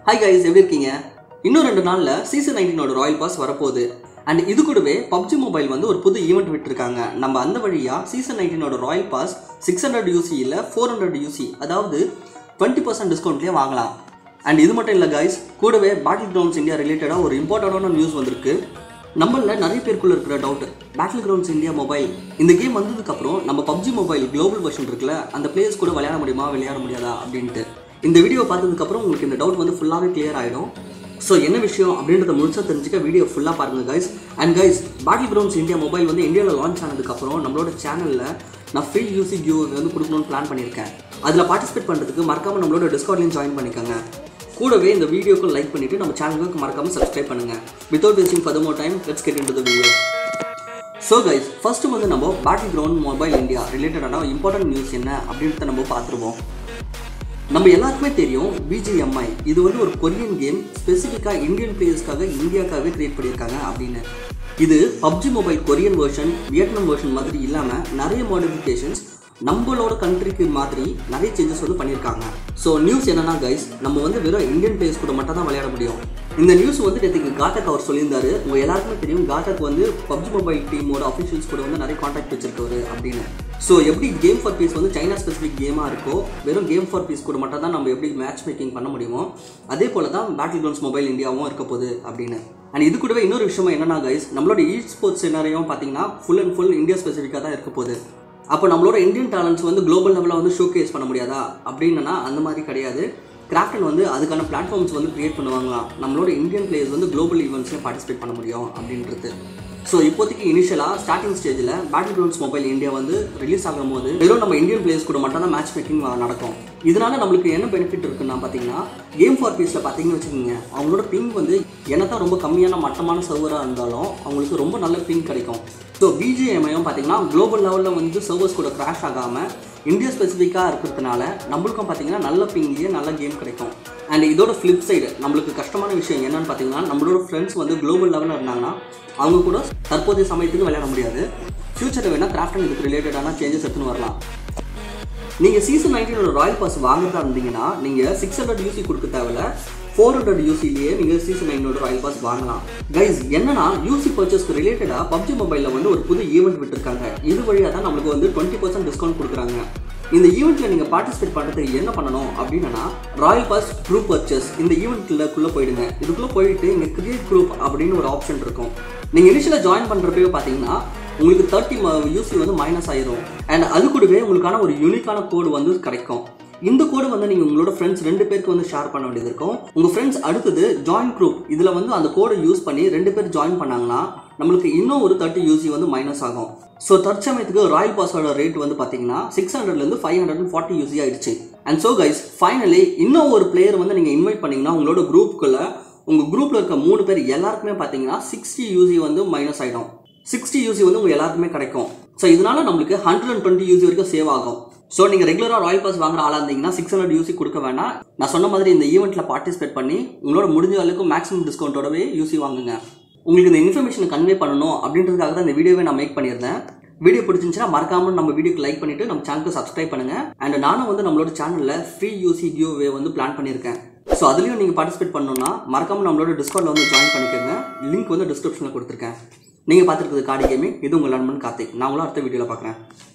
hi guys எப்படி இருக்கீங்க இன்னும் ரெண்டு நாளில் சீசன் நைன்டீனோட ராயல் பாஸ் வரப்போகுது அண்ட் இது கூடவே பப்ஜி மொபைல் வந்து ஒரு புது ஈவெண்ட் விட்டுருக்காங்க நம்ம அந்த வழியாக சீசன் நைன்டீனோட royal pass six hundred UC இல்லை ஃபோர் ஹண்ட்ரட் யூசி அதாவது டுவெண்ட்டி பர்சன்ட் டிஸ்கவுண்ட்லேயே வாங்கலாம் அண்ட் இது மட்டும் இல்லை கைஸ் கூடவே பேட்டில் கிரவுண்ட்ஸ் இந்தியா ரிலேட்டடாக ஒரு இம்பார்ட்டண்டான நியூஸ் வந்திருக்கு நம்மள நிறைய பேருக்குள்ள இருக்கிற doubt Battlegrounds India Mobile இந்த கேம் வந்ததுக்கப்புறம் நம்ம பப்ஜி மொபைல் குளோபல் வெர்ஷன் இருக்குல்ல அந்த பிளேயர்ஸ் கூட விளையாட முடியுமா விளையாட முடியாதா அப்படின்ட்டு இந்த வீடியோ பார்த்ததுக்கப்புறம் உங்களுக்கு இந்த டவுட் வந்து ஃபுல்லாகவே கிளியர் ஆகிடும் ஸோ என்ன விஷயம் அப்படின்றத முழுசாக தெரிஞ்சுக்க வீடியோ ஃபுல்லாக பாருங்கள் guys and guys Battlegrounds India Mobile வந்து இந்தியாவில் லான்ச் ஆனதுக்கப்புறம் நம்மளோட சேனலில் நான் ஃப்ரீ யூசி கியூ வந்து கொடுக்கணும்னு பிளான் பண்ணியிருக்கேன் அதில் பார்ட்டிசிபேட் பண்ணுறதுக்கு மறக்காமல் நம்மளோட டிஸ்கவுண்ட்லையும் ஜாயின் பண்ணிக்கோங்க கூடவே இந்த வீடியோக்கு லைக் பண்ணிவிட்டு நம்ம சேனலுக்கு மறக்காமல் சப்ஸ்கிரைப் பண்ணுங்கள் without wasting further more time let's get into the video so guys first வந்து நம்ம பேட்டில் கிரவுண்ட் மொபைல் இந்தியா ரிலேட்டடான இம்பார்ட்டன்ட் நியூஸ் என்ன அப்படின்றத நம்ம பார்த்துருவோம் நம்ம எல்லாருக்குமே தெரியும் பிஜிஎம்ஐ இது வந்து ஒரு கொரியன் கேம் ஸ்பெசிஃபிக்காக இந்தியன் பிளேயர்ஸ்க்காக இந்தியாக்காகவே கிரியேட் பண்ணியிருக்காங்க அப்படின்னு இது PUBG Mobile Korean version Vietnam version மாதிரி இல்லாமல் நிறைய மாடிஃபிகேஷன்ஸ் நம்மளோட கண்ட்ரிக்கு மாதிரி நிறைய சேஞ்சஸ் வந்து பண்ணியிருக்காங்க ஸோ நியூஸ் என்னன்னா கைஸ் நம்ம வந்து வெறும் இந்தியன் பிளேயர்ஸ் கூட மட்டும் தான் விளையாட முடியும் இந்த நியூஸ் வந்து நேற்றுக்கு காட்டக் அவர் சொல்லியிருந்தாரு உங்க எல்லாருக்குமே தெரியும் காட்டக் வந்து பப்ஜி மொபைல் டீமோட அஃபிஷியல்ஸ் கூட வந்து நிறைய காண்டாக்ட் வச்சிருக்காரு அப்படின்னு ஸோ எப்படி கேம் ஃபார் பீஸ் வந்து சைனா ஸ்பெசிஃபிக் கேமாக இருக்கோ வெறும் கேம் ஃபார் பீஸ் கூட மட்டும் தான் நம்ம எப்படி மேட்ச் மேக்கிங் பண்ண முடியுமோ அதே போல தான் பேட்டில் கிரவுண்ட்ஸ் மொபைல் இந்தியாவும் இருக்க போகுது அப்படின்னு அண்ட் இது கூடவே இன்னொரு விஷயம் என்னன்னா கைஸ் நம்மளோட இ ஸ்போர்ட்ஸ் சினாரியும் பார்த்தீங்கன்னா ஃபுல் அண்ட் ஃபுல் இந்தியா ஸ்பெசிஃபிக்காக தான் இருக்க போகுது அப்போ நம்மளோட இந்தியன் டேலண்ட்ஸ் வந்து குளோபல் லெவலில் வந்து ஷோ கேஸ் பண்ண முடியாதா அப்படின்னா அந்த மாதிரி கிடையாது கிராஃப்டன் வந்து அதுக்கான பிளாட்ஃபார்ம்ஸ் வந்து கிரியேட் பண்ணுவாங்களாம் நம்மளோட இந்தியன் பிளேயர்ஸ் வந்து குளோபல் ஈவெண்ட்ஸ்லேயும் பார்ட்டிசிபேட் பண்ண முடியும் அப்படின்றது ஸோ இப்போதைக்கு இனிஷியலாக ஸ்டார்டிங் ஸ்டேஜில் பேட்டில் கிரவுண்ட்ஸ் மொபைல் இந்தியா வந்து ரிலீஸ் ஆகும் போது வெறும் நம்ம இந்தியன் பிளேயர்ஸ் கூட மட்டும் தான் மேட்ச் மேக்கிங் நடக்கும் இதனால நம்மளுக்கு என்ன பெனிஃபிட் இருக்குன்னா பார்த்தீங்கன்னா கேம் ஃபார் பீஸில் பார்த்தீங்கன்னு வச்சுக்கோங்க அவங்களோட பிங் வந்து என்ன தான் ரொம்ப கம்மியான மட்டமான சர்வராக இருந்தாலும் அவங்களுக்கு ரொம்ப நல்ல பிங் கிடைக்கும் ஸோ பிஜிஎம்ஐயும் பார்த்தீங்கன்னா குளோபல் லெவலில் வந்து சர்வர்ஸ் கூட கிராஷ் ஆகாமல் இந்தியா ஸ்பெசிஃபிக்காக இருக்கிறதுனால நம்மளுக்கும் பார்த்தீங்கன்னா நல்ல பிங்லேயே நல்ல கேம் கிடைக்கும் அண்ட் இதோட ஃப்ளிப் சைடு நம்மளுக்கு கஷ்டமான விஷயம் என்னன்னு பார்த்தீங்கன்னா நம்மளோட ஃப்ரெண்ட்ஸ் வந்து குளோபல் லெவலில் இருந்தாங்கன்னா அவங்க கூட தற்போதைய சமயத்துக்கு விளையாட முடியாது ஃபியூச்சரில் வேணால் கிராஃப்ட் அண்ட் இதுக்கு ரிலேட்டடான சேஞ்சஸ் எடுத்துன்னு வரலாம் நீங்கள் சீசன் நைன்டீனோட ராயல் பாஸ் வாங்குறதா இருந்தீங்கன்னா நீங்கள் சிக்ஸ் ஹண்ட்ரட் யூசி கொடுக்க தேவையில்ல ஃபோர் ஹண்ட்ரட் யூசிலேயே நீங்கள் சீசன் நைனோட ராயல் பாஸ் வாங்கலாம் கைஸ் என்னன்னா யூசி பர்ச்சேஸ்க்கு ரிலேட்டடாக பப்ஜி மொபைலில் வந்து ஒரு புது ஈவெண்ட் விட்டுருக்காங்க இது வழியாக தான் நம்மளுக்கு வந்து டுவெண்ட்டி பர்சன்ட் டிஸ்கவுண்ட் கொடுக்குறாங்க இந்த ஈவெண்ட்டில் நீங்கள் பார்ட்டிசிபேட் பண்ணுறதுக்கு என்ன பண்ணணும் அப்படின்னா ராயல் பாஸ் குரூப் பர்ச்சேஸ் இந்த ஈவெண்ட்டுக்குள்ளே போயிடுங்க இதுக்குள்ளே போயிட்டு இங்கே கிரியேட் குரூப் அப்படின்னு ஒரு ஆப்ஷன் இருக்கும் நீங்கள் இனிஷியலாக ஜாயின் பண்ணுறப்பவே பார்த்தீங்கன்னா உங்களுக்கு தேர்ட்டி யூசி வந்து மைனஸ் ஆயிரும் அண்ட் அது கூடவே உங்களுக்கான ஒரு யூனிக்கான கோடு வந்து கிடைக்கும் இந்த கோடு வந்து நீங்கள் உங்களோட ஃப்ரெண்ட்ஸ் ரெண்டு பேருக்கு வந்து ஷேர் பண்ண வேண்டியது இருக்கும் உங்கள் ஃப்ரெண்ட்ஸ் அடுத்தது ஜாயின் குரூப் இதில் வந்து அந்த கோடை யூஸ் பண்ணி ரெண்டு பேர் ஜாயின் பண்ணாங்கன்னா நம்மளுக்கு இன்னும் ஒரு தேர்ட்டி யூசி வந்து மைனஸ் ஆகும் ஸோ தற்சமயத்துக்கு ராயல் பாஸோட ரேட் வந்து பார்த்தீங்கன்னா சிக்ஸ் ஹண்ட்ரட்லேருந்து five hundred and forty UC ஆயிடுச்சு அண்ட் ஸோ கைஸ் ஃபைனலி இன்னும் ஒரு பிளேயர் வந்து நீங்கள் இன்வைட் பண்ணீங்கன்னா உங்களோட குரூப்புக்குள்ளே உங்கள் குரூப்பில் இருக்க மூணு பேர் எல்லாருக்குமே பார்த்தீங்கன்னா சிக்ஸ்டி யூசி வந்து மைனஸ் ஆகிடும் சிக்ஸ்டி யூசி வந்து உங்கள் எல்லாருக்குமே கிடைக்கும் ஸோ இதனால நம்மளுக்கு ஹண்ட்ரட் அண்ட் டுவெண்ட்டி யூசி வரைக்கும் சேவ் ஆகும் ஸோ நீங்கள் ரெகுலராக ராயல் பாஸ் வாங்குற ஆளாக இருந்தீங்கன்னா சிக்ஸ் ஹண்ட்ரட் யூசி கொடுக்க வேணாம் நான் சொன்ன மாதிரி இந்த ஈவெண்ட்டில் பார்ட்டிசிபேட் பண்ணி உங்களோட முடிஞ்ச அளவுக்கு மேக்ஸிமம் டிஸ்கவுண்ட்டோடவே யூசி வாங்குங்க உங்களுக்கு இந்த இன்ஃபர்மேஷனை கன்வே பண்ணணும் அப்படின்றதுக்காக தான் இந்த வீடியோவை நான் மேக் பண்ணியிருந்தேன் வீடியோ பிடிச்சிருந்துச்சுன்னா மறக்காம நம்ம வீடியோக்கு லைக் பண்ணிட்டு நம்ம சேனலுக்கு சப்ஸ்கிரைப் பண்ணுங்க அண்ட் நானும் வந்து நம்மளோட சேனலில் ஃப்ரீ யூசி கியூவே வந்து பிளான் பண்ணியிருக்கேன் ஸோ அதுலேயும் நீங்கள் பார்ட்டிசிபேட் பண்ணணும்னா மறக்காம நம்மளோட டிஸ்கவுண்ட்ல வந்து ஜாயின் பண்ணிக்கோங்க லிங்க் வந்து டிஸ்கிரிப்ஷனில் கொடுத்துருக்கேன் நீங்கள் பார்த்துருக்குது காடி கேமிங் இது உங்கள் நண்பன் கார்த்திக் நான் உங்களும் அடுத்த வீடியோவில் பார்க்குறேன்